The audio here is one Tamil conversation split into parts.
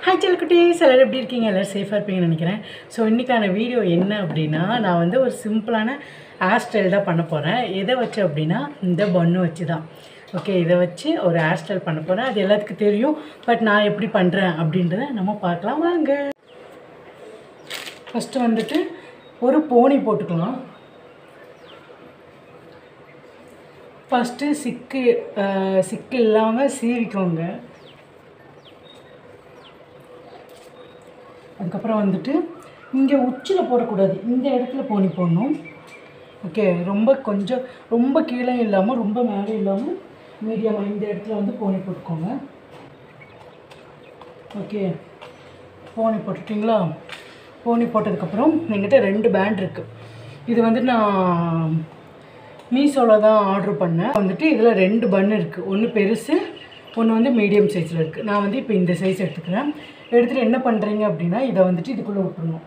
ஹாய் செல்குட்டீஸ் எல்லோரும் எப்படி இருக்கீங்க எல்லோரும் சேஃபாக இருப்பீங்கன்னு நினைக்கிறேன் ஸோ இன்றைக்கான வீடியோ என்ன அப்படின்னா நான் வந்து ஒரு சிம்பிளான ஹேர் ஸ்டைல் தான் பண்ண போகிறேன் எதை வச்சு அப்படின்னா இந்த பொண்ணு வச்சு தான் ஓகே இதை வச்சு ஒரு ஹேர் ஸ்டைல் பண்ண போகிறேன் அது எல்லாத்துக்கும் தெரியும் பட் நான் எப்படி பண்ணுறேன் அப்படின்றத நம்ம பார்க்கலாம் வாங்க ஃபஸ்ட்டு வந்துட்டு ஒரு போனி போட்டுக்கலாம் ஃபஸ்ட்டு சிக்கு அஹ், சிக்கு இல்லாமல் சீவிக்கோங்க அதுக்கப்புறம் வந்துட்டு இங்கே உச்சியில் போடக்கூடாது இந்த இடத்துல போனி போடணும் ஓகே ரொம்ப கொஞ்சம் ரொம்ப கீழே இல்லாமல் ரொம்ப மேலே இல்லாமல் மீடியமாக இந்த இடத்துல வந்து போனி போட்டுக்கோங்க ஓகே போனி போட்டுட்டிங்களா போனி போட்டதுக்கப்புறம் என்கிட்ட ரெண்டு பேண்ட் இருக்குது இது வந்து நான் மீஷோவில் தான் ஆர்டர் பண்ணேன் வந்துட்டு இதில் ரெண்டு பன் இருக்குது ஒன்று பெருசு ஒன்று வந்து மீடியம் சைஸில் இருக்குது நான் வந்து இப்போ இந்த சைஸ் எடுத்துக்கிறேன் எடுத்துகிட்டு என்ன பண்ணுறீங்க அப்படின்னா இதை வந்துட்டு இதுக்குள்ளே விட்டுறணும்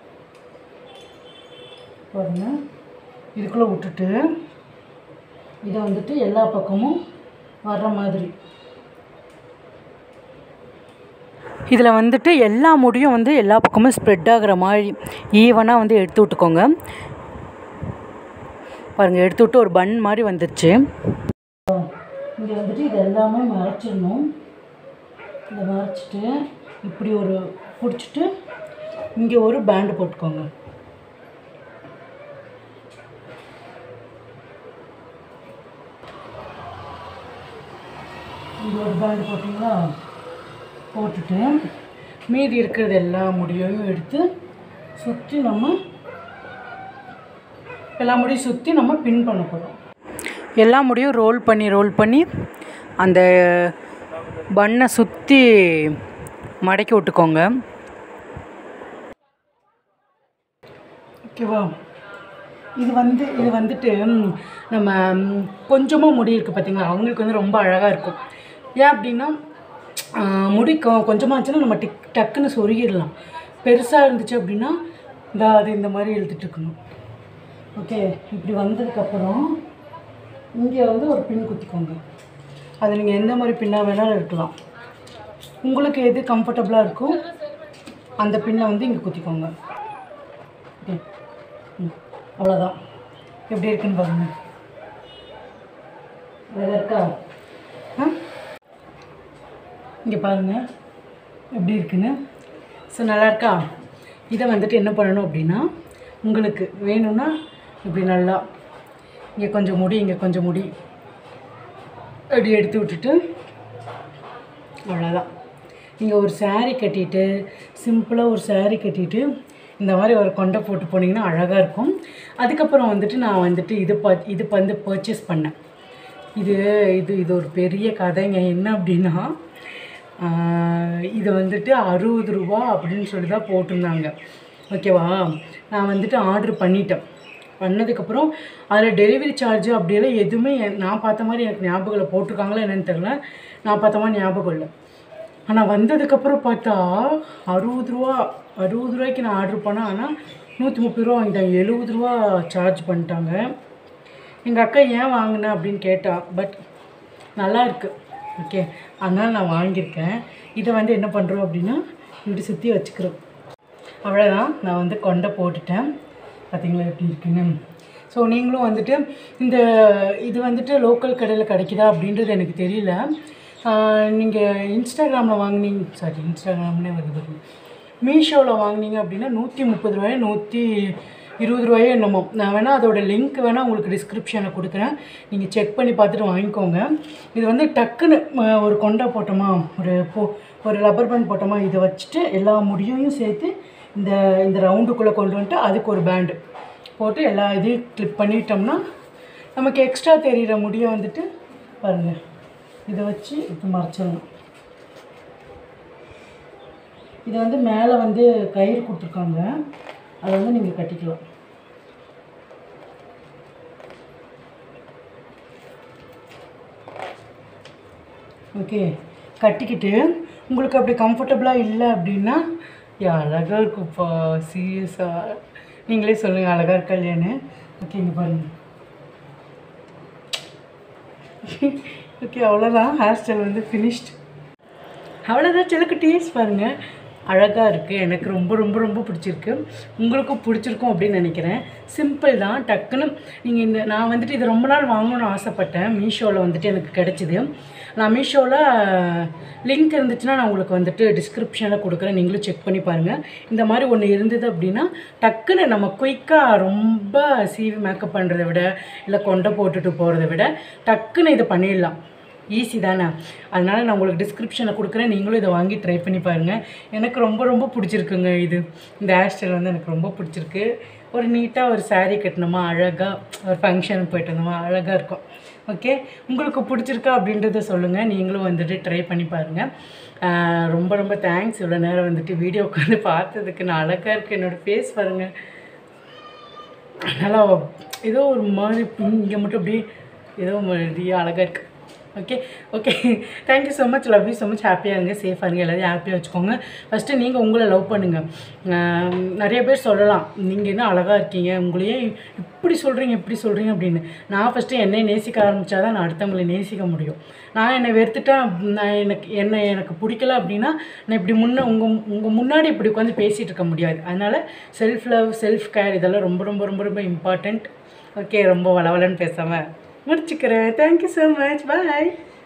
பாருங்க இதுக்குள்ளே விட்டுட்டு இதை வந்துட்டு எல்லா பக்கமும் வர்ற மாதிரி இதில் வந்துட்டு எல்லா முடியும் வந்து எல்லா பக்கமும் ஸ்ப்ரெட் ஆகுற மாதிரி ஈவனாக வந்து எடுத்து விட்டுக்கோங்க பாருங்கள் எடுத்து விட்டு ஒரு பன் மாதிரி வந்துருச்சு இங்கே வந்துட்டு இது எல்லாமே மறைச்சிடணும் இதை மறைச்சிட்டு இப்படி ஒரு பிடிச்சிட்டு இங்கே ஒரு பேண்டு போட்டுக்கோங்க இங்கே ஒரு பேண்டு போட்டிங்களா போட்டுட்டு மீதி இருக்கிறது எல்லா முடியையும் எடுத்து சுற்றி நம்ம எல்லா முடியும் சுற்றி நம்ம பின் பண்ண போகிறோம் எல்லா முடியும் ரோல் பண்ணி ரோல் பண்ணி அந்த பண்ணை சுற்றி மடக்கி விட்டுக்கோங்க ஓகேவா இது வந்து இது வந்துட்டு ம், நம்ம ம், கொஞ்சமாக முடி இருக்குது பார்த்தீங்களா அவங்களுக்கு வந்து ரொம்ப அழகாக இருக்கும் ஏன் அப்படின்னா ஆ, முடி கொ- கொஞ்சமாக இருந்துச்சுன்னா நம்ம டிக் டக்குன்னு சொருகிடலாம் பெருசாக இருந்துச்சு அப்படின்னா இந்த அது இந்த மாதிரி இழுத்துட்டு இருக்கணும் ஓகே இப்படி வந்ததுக்கப்புறம் இங்கே வந்து ஒரு பின் குத்திக்கோங்க அது நீங்கள் எந்த மாதிரி பின்னாக வேணாலும் இருக்கலாம் உங்களுக்கு எது கம்ஃபர்டபுளாக இருக்கோ அந்த பின்னை வந்து இங்கே குத்திக்கோங்க ஓகே ம் அவ்வளோதான் எப்படி இருக்குன்னு பாருங்க வேறு இருக்கா ஆ இங்கே பாருங்கள் எப்படி இருக்குன்னு ஸோ நல்லா இருக்கா இதை வந்துட்டு என்ன பண்ணணும் அப்படின்னா உங்களுக்கு வேணும்னா இப்படி நல்லா இங்கே கொஞ்சம் முடி இங்கே கொஞ்சம் முடி அப்படி எடுத்து விட்டுட்டு அவ்வளோதான் நீங்கள் ஒரு saree கட்டிட்டு சிம்பிளாக ஒரு saree கட்டிட்டு இந்த மாதிரி ஒரு கொண்டை போட்டு போனீங்கன்னா அழகாக இருக்கும் அதுக்கப்புறம் வந்துட்டு நான் வந்துட்டு இது ப இது வந்து பர்ச்சேஸ் பண்ணேன் இது இது இது ஒரு பெரிய கதைங்க என்ன அப்படின்னா ஆஹ், இது வந்துட்டு அறுபது ரூபா அப்படின்னு சொல்லி தான் போட்டிருந்தாங்க ஓகேவா நான் வந்துட்டு ஆர்டர் பண்ணிட்டேன் பண்ணதுக்கப்புறம் அதில் டெலிவரி சார்ஜ் அப்படியெல்லாம் எதுவுமே எ- நான் பார்த்த மாதிரி எனக்கு ஞாபகம் இல்லை போட்டிருக்காங்களா என்னன்னு தெரியல நான் பார்த்த மாதிரி ஞாபகம் இல்லை ஆனால் வந்ததுக்கப்புறம் பார்த்தா அறுபது ரூபா அறுபது ரூபாய்க்கு நான் ஆர்டர் பண்ணேன் ஆனால் நூற்றி முப்பது ரூபா வாங்கிட்டாங்க எழுபது ரூபா சார்ஜ் பண்ணிட்டாங்க எங்கள் அக்கா ஏன் வாங்கினேன் அப்படின்னு கேட்டா பட் நல்லா இருக்கு ஓகே அதனால் நான் வாங்கியிருக்கேன் இதை வந்து என்ன பண்ணுறோம் அப்படின்னா இப்படி சுற்றி வச்சுக்கிறோம் அவ்வளோதான் நான் வந்து கொண்டை போட்டுட்டேன் பார்த்தீங்களா எப்படி இருக்குன்னு ஸோ நீங்களும் வந்துட்டு இந்த இது வந்துட்டு லோக்கல் கடையில் கிடைக்குதா அப்படின்றது எனக்கு தெரியல நீங்கள் இன்ஸ்டாகிராமில் வாங்குனீங்க சாரி இன்ஸ்டாகிராம்னே வருது பாருங்க மீஷோவில் வாங்குனீங்க அப்படின்னா நூற்றி முப்பது ரூபாயோ நூற்றி இருபது ரூபாயோ என்னமோ நான் வேணால் அதோட லிங்க் வேணால் உங்களுக்கு டிஸ்கிரிப்ஷனில் கொடுக்குறேன் நீங்கள் செக் பண்ணி பார்த்துட்டு வாங்கிக்கோங்க இது வந்து டக்குன்னு ம, ஒரு கொண்டை போட்டோமா ஒரு போ ஒரு ரப்பர் பேண்ட் போட்டோமா இதை வச்சுட்டு எல்லா முடியையும் சேர்த்து இந்த இந்த ரவுண்டுக்குள்ளே கொண்டு வந்துட்டு அதுக்கு ஒரு பேண்டு போட்டு எல்லா இதையும் கிளிப் பண்ணிட்டோம்னா நமக்கு எக்ஸ்ட்ரா தெரிகிற முடியை வந்துட்டு பாருங்கள் இதை வச்சு இப்போ மறைச்சிடணும் இது வந்து மேலே வந்து கயிறு கொடுத்துருக்காங்க அதை வந்து நீங்கள் கட்டிக்கலாம் ஓகே கட்டிக்கிட்டு உங்களுக்கு அப்படி கம்ஃபர்டபுளாக இல்லை அப்படின்னா யா அழகாக இருக்குப்பா சீரியஸாக நீங்களே சொல்லுங்கள் அழகாக இருக்கா இல்லையான்னு ஓகே இங்கே பாருங்கள் ஓகே அவ்வளோதான் ஹேர் ஸ்டைல் வந்து ஃபினிஷ்ட் அவ்வளோதான் செல்லக்குட்டீஸ் பாருங்கள் அழகாக இருக்குது எனக்கு ரொம்ப ரொம்ப ரொம்ப பிடிச்சிருக்கு உங்களுக்கும் பிடிச்சிருக்கும் அப்படின்னு நினைக்கிறேன் சிம்பிள் தான் டக்குன்னு நீங்கள் இந்த நான் வந்துட்டு இது ரொம்ப நாள் வாங்கணும்னு ஆசைப்பட்டேன் மீஷோவில் வந்துட்டு எனக்கு கிடச்சிது நான் மீஷோவில் லிங்க் இருந்துச்சுன்னா நான் உங்களுக்கு வந்துட்டு டிஸ்கிரிப்ஷனில் கொடுக்குறேன் நீங்களும் செக் பண்ணி பாருங்கள் இந்த மாதிரி ஒன்று இருந்தது அப்படின்னா டக்குன்னு நம்ம குயிக்காக ரொம்ப சீவி மேக்கப் பண்ணுறதை விட இல்லை கொண்டை போட்டுட்டு போகிறத விட டக்குன்னு இதை பண்ணிடலாம் ஈஸி தானே அதனால் நான் உங்களுக்கு டிஸ்கிரிப்ஷனில் கொடுக்குறேன் நீங்களும் இதை வாங்கி ட்ரை பண்ணி பாருங்கள் எனக்கு ரொம்ப ரொம்ப பிடிச்சிருக்குங்க இது இந்த ஹேர் ஸ்டைல் வந்து எனக்கு ரொம்ப பிடிச்சிருக்கு ஒரு நீட்டாக ஒரு saree கட்டணுமா அழகாக ஒரு ஃபங்க்ஷனுக்கு போயிட்டு வந்தோமா அழகாக இருக்கும் ஓகே உங்களுக்கு பிடிச்சிருக்கா அப்படின்றத சொல்லுங்கள் நீங்களும் வந்துட்டு ட்ரை பண்ணி பாருங்கள் ஆஹ் ரொம்ப ரொம்ப தேங்க்ஸ் இவ்வளோ நேரம் வந்துட்டு வீடியோ உட்காந்து பார்த்ததுக்கு நான் அழகாக இருக்குது என்னோடய ஃபேஸ் பாருங்கள் நல்லா ஏதோ ஒரு மாதிரி இங்கே மட்டும் அப்படியே ஏதோ மாதிரி அழகாக இருக்குது okay okay thank you so much love you so much ஹாப்பியாக இருங்க சேஃபாக இருங்க எல்லாரையும் ஹாப்பியாக வச்சுக்கோங்க ஃபஸ்ட்டு நீங்கள் உங்களை லவ் பண்ணுங்கள் ஆஹ் நிறைய பேர் சொல்லலாம் நீங்கள் என்ன அழகாக இருக்கீங்க உங்களையே இப்படி சொல்கிறீங்க இப்படி சொல்கிறீங்க அப்படின்னு நான் ஃபஸ்ட்டு என்னை நேசிக்க ஆரம்பித்தா தான் நான் அடுத்தவங்களை நேசிக்க முடியும் நான் என்னை வெறுத்துட்டேன் நான் எனக்கு என்னை எனக்கு பிடிக்கல அப்படின்னா நான் இப்படி முன்ன உங்கள் உங்கள் முன்னாடி இப்படி உட்காந்து பேசிகிட்டு இருக்க முடியாது அதனால் செல்ஃப் லவ் செல்ஃப் கேர் இதெல்லாம் ரொம்ப ரொம்ப ரொம்ப ரொம்ப இம்பார்ட்டண்ட் ஓகே ரொம்ப வளவலன்னு பேசாமல் முடிச்சுக்கிறேன் தேங்க்யூ ஸோ மச் பாய்